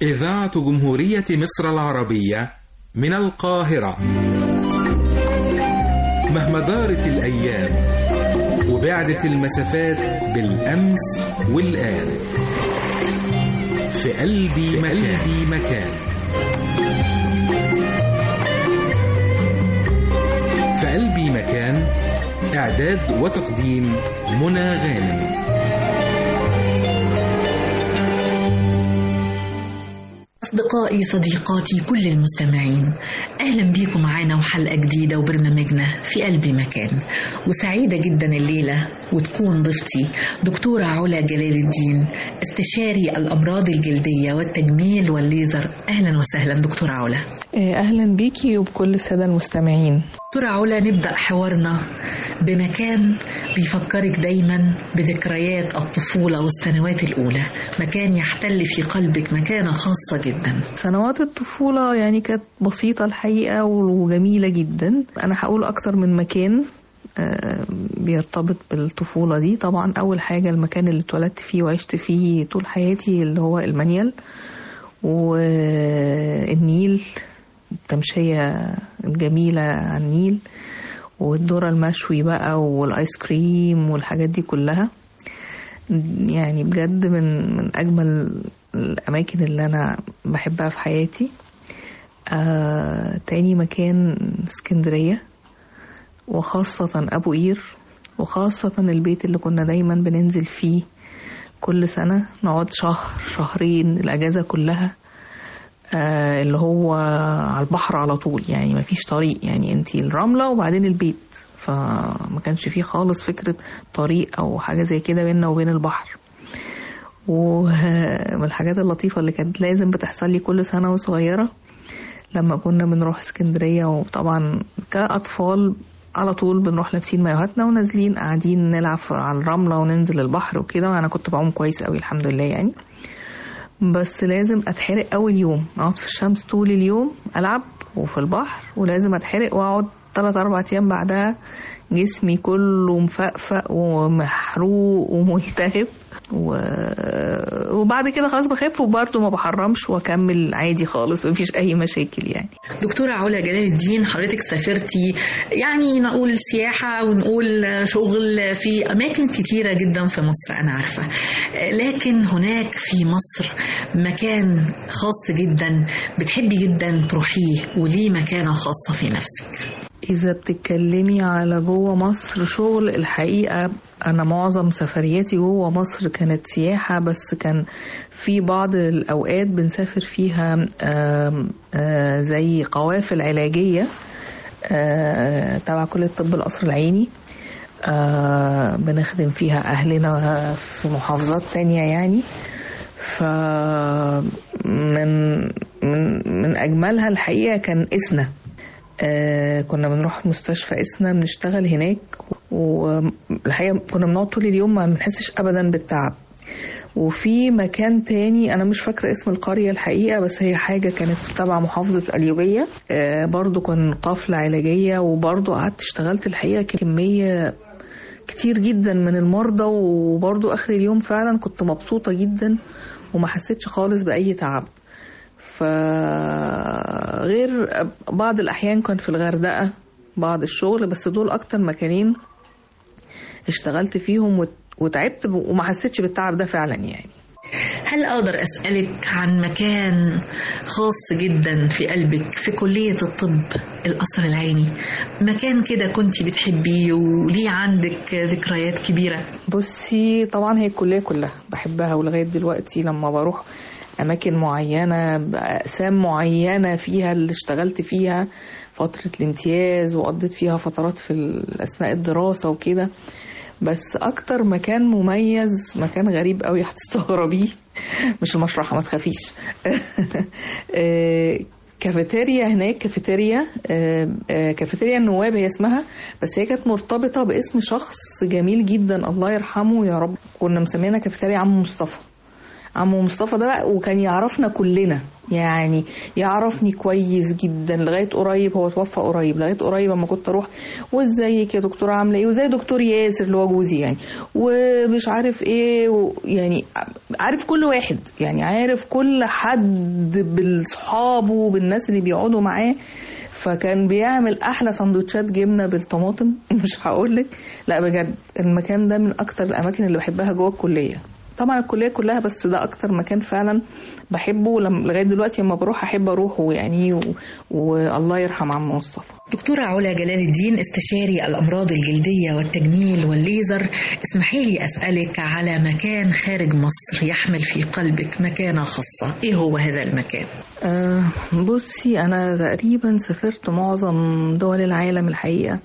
إذاعة جمهورية مصر العربية من القاهرة مهما دارت الأيام وبعدت المسافات بالأمس والآن في قلبي مكان, قلبي مكان في قلبي مكان إعداد وتقديم منى غانم أصدقائي صديقاتي كل المستمعين أهلا بيكم معانا وحلقة جديدة وبرنامجنا في قلبي مكان وسعيدة جدا الليلة وتكون ضيفتي دكتورة علا جلال الدين استشاري الأمراض الجلدية والتجميل والليزر أهلا وسهلا دكتورة علا أهلا بيكي وبكل السادة المستمعين دكتورة علا نبدأ حوارنا بمكان بيفكرك دايما بذكريات الطفولة والسنوات الأولى مكان يحتل في قلبك مكانة خاصة جدا سنوات الطفولة يعني كانت بسيطة الحقيقة وجميلة جدا أنا هقول أكتر من مكان بيرتبط بالطفولة دي طبعا أول حاجة المكان اللي اتولدت فيه وعشت فيه طول حياتي اللي هو المنيل والنيل التمشية الجميلة على النيل والذرة المشوي بقى والايس كريم والحاجات دي كلها يعني بجد من من اجمل الاماكن اللي انا بحبها في حياتي آه تاني مكان اسكندرية وخاصة ابو قير وخاصة البيت اللي كنا دايما بننزل فيه كل سنة نقعد شهر شهرين الاجازة كلها آه اللي هو على البحر على طول يعني ما فيش طريق يعني انتي الرملة وبعدين البيت فما كانش فيه خالص فكرة طريق او حاجة زي كده بيننا وبين البحر ومن الحاجات اللطيفة اللي كانت لازم بتحصل لي كل سنة وصغيرة لما كنا بنروح اسكندرية وطبعا كأطفال على طول بنروح لابسين مايوهاتنا ونازلين قاعدين نلعب على الرملة وننزل البحر وكده وانا كنت بعوم كويس قوي الحمد لله يعني بس لازم اتحرق اول يوم اقعد في الشمس طول اليوم العب وفي البحر ولازم اتحرق واقعد 3 4 ايام بعدها جسمي كله مفقفق ومحروق وملتهب و... وبعد كده خلاص بخف وبرضه ما بحرمش واكمل عادي خالص مفيش اي مشاكل يعني دكتورة علا جلال الدين حضرتك سافرتي يعني نقول سياحة ونقول شغل في أماكن كتيرة جدا في مصر أنا عارفة لكن هناك في مصر مكان خاص جدا بتحبي جدا تروحيه وليه مكانة خاصة في نفسك إذا بتتكلمي على جوه مصر شغل الحقيقة أنا معظم سفرياتي جوه مصر كانت سياحة بس كان في بعض الأوقات بنسافر فيها آآ آآ زي قوافل علاجية تبع كلية طب القصر العيني بنخدم فيها أهلنا في محافظات تانية يعني ف من من من أجملها الحقيقة كان إسنا آه كنا بنروح مستشفى اسنا بنشتغل هناك والحقيقة كنا بنقعد طول اليوم ما بنحسش أبدا بالتعب وفي مكان تاني أنا مش فاكرة اسم القرية الحقيقة بس هي حاجة كانت تبع محافظة القليوبية آه برضو كان قافلة علاجية وبرضو قعدت اشتغلت الحقيقة كمية كتير جدا من المرضى وبرضو آخر اليوم فعلا كنت مبسوطة جدا وما حسيتش خالص بأي تعب فغير بعض الأحيان كان في الغردقة بعض الشغل بس دول أكتر مكانين اشتغلت فيهم وتعبت وما حسيتش بالتعب ده فعلا يعني هل أقدر أسألك عن مكان خاص جدا في قلبك في كلية الطب القصر العيني مكان كده كنت بتحبيه وليه عندك ذكريات كبيرة بصي طبعا هي الكلية كلها بحبها ولغاية دلوقتي لما بروح أماكن معينة بأقسام معينة فيها اللي اشتغلت فيها فترة الامتياز وقضيت فيها فترات في أثناء الدراسة وكده بس أكتر مكان مميز مكان غريب قوي هتستغربيه مش المشرحة ما تخافيش كافيتيريا هناك كافيتيريا كافيتيريا النواب هي اسمها بس هي كانت مرتبطة باسم شخص جميل جدا الله يرحمه يا رب كنا مسمينها كافيتيريا عم مصطفى عمو مصطفى ده بقى وكان يعرفنا كلنا يعني يعرفني كويس جدا لغايه قريب هو توفى قريب لغايه قريب اما كنت اروح وازيك يا دكتوره عامله ايه وزي دكتور ياسر اللي هو جوزي يعني ومش عارف ايه و يعني عارف كل واحد يعني عارف كل حد بالصحابه بالناس اللي بيقعدوا معاه فكان بيعمل احلى سندوتشات جبنه بالطماطم مش هقول لك لا بجد المكان ده من اكتر الاماكن اللي بحبها جوه الكليه طبعا الكليه كلها بس ده اكتر مكان فعلا بحبه لما لغايه دلوقتي لما بروح احب اروحه يعني و... والله يرحم عم مصطفى دكتورة علا جلال الدين استشاري الأمراض الجلدية والتجميل والليزر اسمحي لي أسألك على مكان خارج مصر يحمل في قلبك مكانة خاصة إيه هو هذا المكان؟ أه بصي أنا تقريبا سافرت معظم دول العالم الحقيقة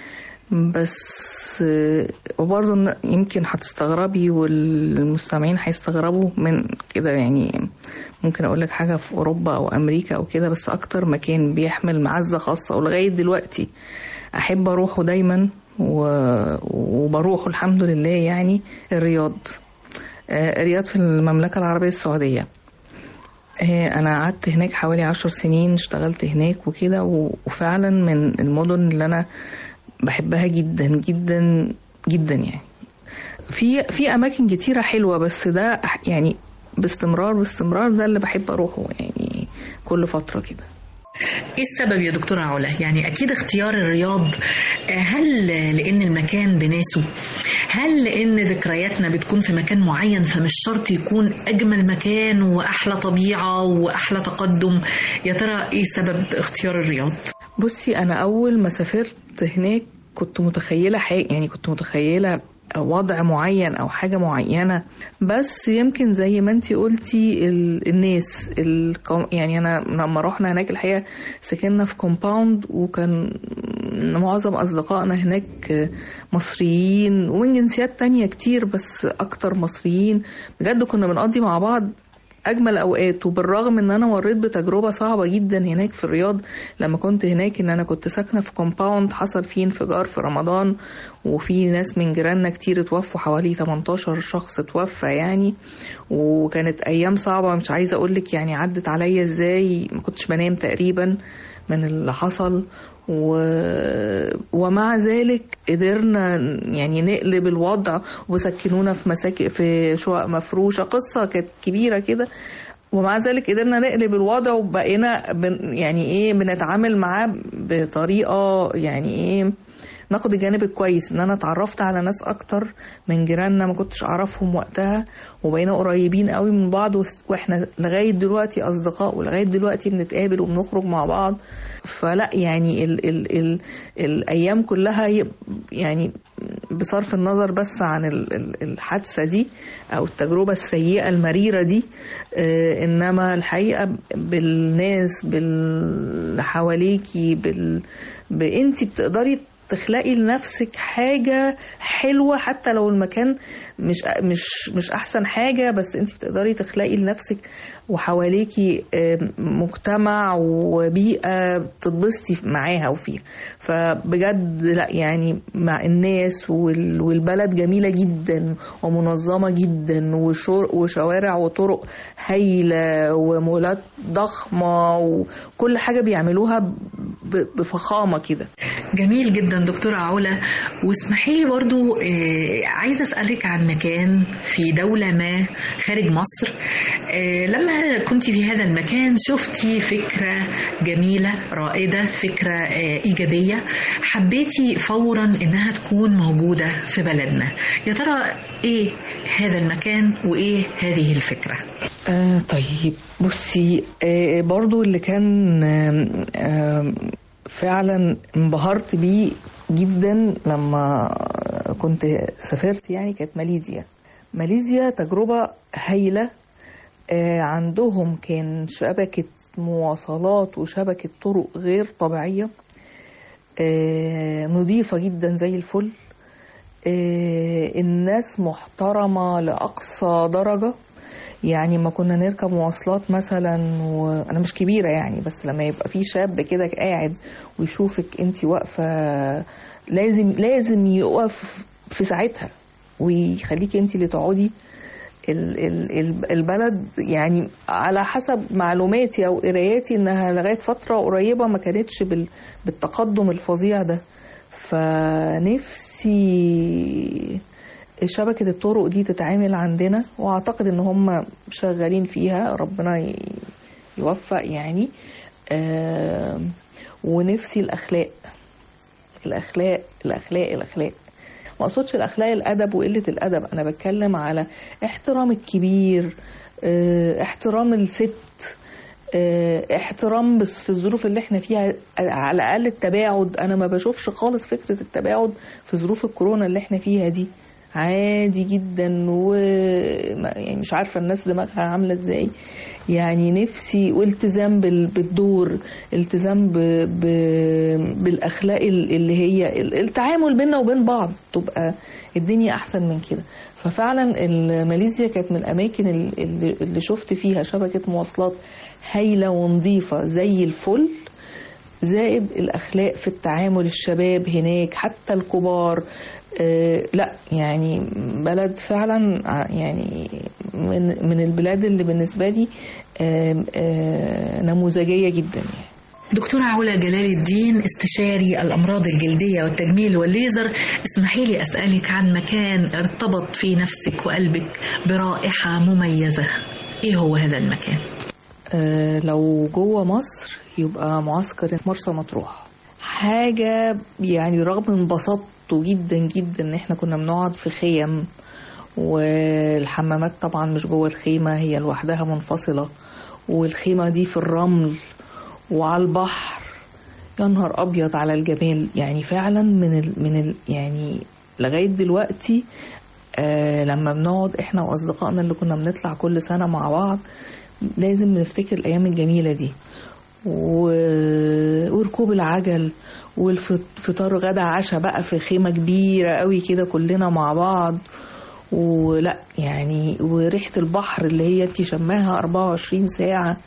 بس آه، وبرضه ن- يمكن هتستغربي والمستمعين هيستغربوا من كده يعني ممكن اقول لك حاجه في اوروبا او امريكا او كده بس اكتر مكان بيحمل معزه خاصه ولغايه دلوقتي احب اروحه دايما و... وبروحه الحمد لله يعني الرياض آه، الرياض في المملكه العربيه السعوديه آه، انا قعدت هناك حوالي عشر سنين اشتغلت هناك وكده و- وفعلا من المدن اللي انا بحبها جدا جدا جدا يعني في في اماكن كتيره حلوه بس ده أح- يعني باستمرار باستمرار ده اللي بحب اروحه يعني كل فتره كده إيه السبب يا دكتورة علا؟ يعني أكيد اختيار الرياض آه، هل لأن المكان بناسه؟ هل لأن ذكرياتنا بتكون في مكان معين فمش شرط يكون أجمل مكان وأحلى طبيعة وأحلى تقدم؟ يا ترى إيه سبب اختيار الرياض؟ بصي انا اول ما سافرت هناك كنت متخيله حاجه يعني كنت متخيله وضع معين او حاجه معينه بس يمكن زي ما انتي قلتي ال- الناس الكم يعني انا لما رحنا هناك الحقيقه سكننا في كومباوند وكان معظم اصدقائنا هناك مصريين ومن جنسيات تانية كتير بس اكتر مصريين بجد كنا بنقضي مع بعض اجمل اوقات وبالرغم ان انا مريت بتجربه صعبه جدا هناك في الرياض لما كنت هناك ان انا كنت ساكنه في كومباوند حصل فيه انفجار في رمضان وفي ناس من جيراننا كتير اتوفوا حوالي 18 شخص اتوفى يعني وكانت ايام صعبه مش عايزه اقولك يعني عدت عليا ازاي ما كنتش بنام تقريبا من اللي حصل و... ومع ذلك قدرنا يعني نقلب الوضع وسكنونا في مساكن في شقق مفروشه قصه كانت كبيره كده ومع ذلك قدرنا نقلب الوضع وبقينا بن يعني ايه بنتعامل معاه بطريقه يعني ايه ناخد الجانب الكويس ان انا اتعرفت على ناس اكتر من جيراننا ما كنتش اعرفهم وقتها وبقينا قريبين قوي من بعض وس- واحنا لغايه دلوقتي اصدقاء ولغايه دلوقتي بنتقابل وبنخرج مع بعض فلا يعني ال ال ال الايام كلها ي- يعني بصرف النظر بس عن ال- ال- الحادثه دي او التجربه السيئه المريره دي آه، انما الحقيقه بالناس باللي حواليكي بال بانتي بتقدري تخلقي لنفسك حاجة حلوة حتى لو المكان مش مش مش أحسن حاجة بس أنت بتقدري تخلقي لنفسك وحواليكي آه، مجتمع وبيئة تتبسطي معاها وفيها فبجد لا يعني مع الناس وال- والبلد جميلة جدا ومنظمة جدا وشر- وشوارع وطرق هايلة ومولات ضخمة وكل حاجة بيعملوها ب- بفخامة كده جميل جدا دكتورة علا واسمحي لي برضو آه، عايزة أسألك عن مكان في دولة ما خارج مصر آه، لما كنت في هذا المكان شفتي فكرة جميلة رائدة فكرة آه، إيجابية حبيتي فورا إنها تكون موجودة في بلدنا يا ترى إيه هذا المكان وإيه هذه الفكرة آه طيب بصي آه برضو اللي كان آه آه فعلا انبهرت بيه جدا لما كنت سافرت يعني كانت ماليزيا ماليزيا تجربة هايلة آه عندهم كان شبكة مواصلات وشبكة طرق غير طبيعية آه نظيفة جدا زي الفل آه الناس محترمة لأقصى درجة يعني ما كنا نركب مواصلات مثلا وانا مش كبيره يعني بس لما يبقى في شاب كده قاعد ويشوفك انت واقفه لازم لازم يقف في ساعتها ويخليكي انت اللي تقعدي ال- ال- ال- البلد يعني على حسب معلوماتي او قراياتي انها لغايه فتره قريبه ما كانتش بال- بالتقدم الفظيع ده فنفسي شبكة الطرق دي تتعامل عندنا واعتقد ان هم شغالين فيها ربنا ي- يوفق يعني آم، ونفسي الاخلاق الاخلاق الاخلاق الاخلاق ما اقصدش الاخلاق الادب وقله الادب انا بتكلم على احترام الكبير آه، احترام الست آه، احترام بس في الظروف اللي احنا فيها على الاقل التباعد انا ما بشوفش خالص فكره التباعد في ظروف الكورونا اللي احنا فيها دي عادي جدا و ما- يعني مش عارفه الناس دماغها عامله ازاي يعني نفسي والتزام بال- بالدور التزام ب... ب... بالاخلاق ال- اللي هي ال- التعامل بيننا وبين بعض تبقى الدنيا احسن من كده ففعلا ال- ماليزيا كانت من الاماكن ال- اللي, اللي شفت فيها شبكه مواصلات هايله ونظيفه زي الفل زائد الاخلاق في التعامل الشباب هناك حتى الكبار آه لا يعني بلد فعلا ع- يعني من من البلاد اللي بالنسبه لي آه آه نموذجيه جدا يعني دكتورة علا جلال الدين استشاري الأمراض الجلدية والتجميل والليزر اسمحي لي أسألك عن مكان ارتبط في نفسك وقلبك برائحة مميزة إيه هو هذا المكان؟ آه، لو جوه مصر يبقى معسكر مرسى مطروح حاجة يعني رغم انبسطت جدا جدا ان احنا كنا بنقعد في خيم والحمامات طبعا مش جوه الخيمة هي لوحدها منفصلة والخيمة دي في الرمل وعلى البحر يا نهار ابيض على الجمال يعني فعلا من ال من ال يعني لغايه دلوقتي آه لما بنقعد احنا واصدقائنا اللي كنا بنطلع كل سنه مع بعض لازم نفتكر الايام الجميله دي و... وركوب العجل والفطار غدا عشاء بقى في خيمه كبيره قوي كده كلنا مع بعض ولا يعني وريحه البحر اللي هي انت شماها 24 ساعه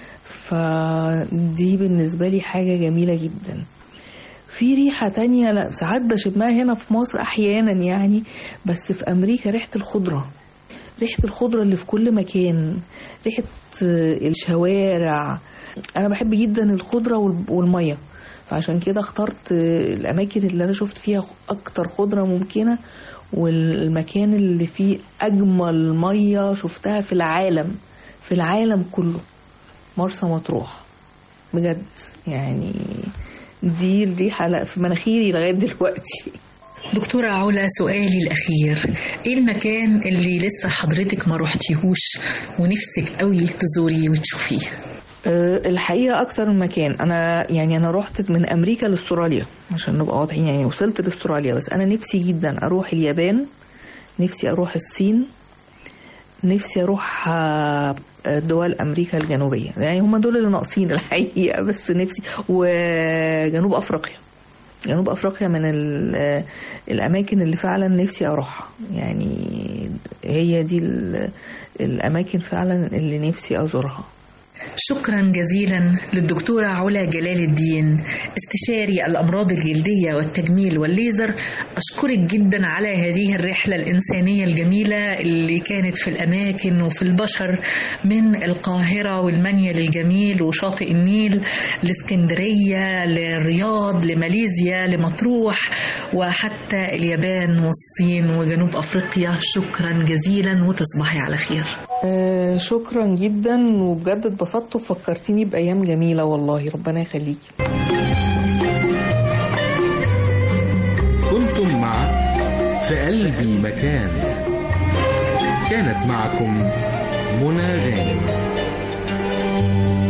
فدي بالنسبه لي حاجه جميله جدا في ريحة تانية لا ساعات بشمها هنا في مصر أحيانا يعني بس في أمريكا ريحة الخضرة ريحة الخضرة اللي في كل مكان ريحة الشوارع أنا بحب جدا الخضرة وال- والمية فعشان كده اخترت الأماكن اللي أنا شفت فيها أكتر خضرة ممكنة والمكان اللي فيه أجمل مية شفتها في العالم في العالم كله مرسى مطروح بجد يعني دي الريحة لا في مناخيري لغاية دلوقتي دكتورة علا سؤالي الأخير إيه المكان اللي لسه حضرتك ما رحتيهوش ونفسك قوي تزوريه وتشوفيه أه، الحقيقة أكتر من مكان أنا يعني أنا رحت من أمريكا لاستراليا عشان نبقى واضحين يعني وصلت لاستراليا بس أنا نفسي جدا أروح اليابان نفسي أروح الصين نفسي أروح آه، دول أمريكا الجنوبية يعني هم دول اللي ناقصين الحقيقة بس نفسي وجنوب أفريقيا جنوب أفريقيا من ال- الأماكن اللي فعلا نفسي أروحها يعني هي دي ال- الأماكن فعلا اللي نفسي أزورها شكرا جزيلا للدكتورة علا جلال الدين استشاري الأمراض الجلدية والتجميل والليزر أشكرك جدا على هذه الرحلة الإنسانية الجميلة اللي كانت في الأماكن وفي البشر من القاهرة والمنيل الجميل وشاطئ النيل لاسكندرية للرياض لماليزيا لمطروح وحتى اليابان والصين وجنوب أفريقيا شكرا جزيلا وتصبحي على خير آه شكرا جدا وبجد اتبسطت وفكرتيني بأيام جميلة والله ربنا يخليكي كنتم مع في قلبي مكان كانت معكم منى غانم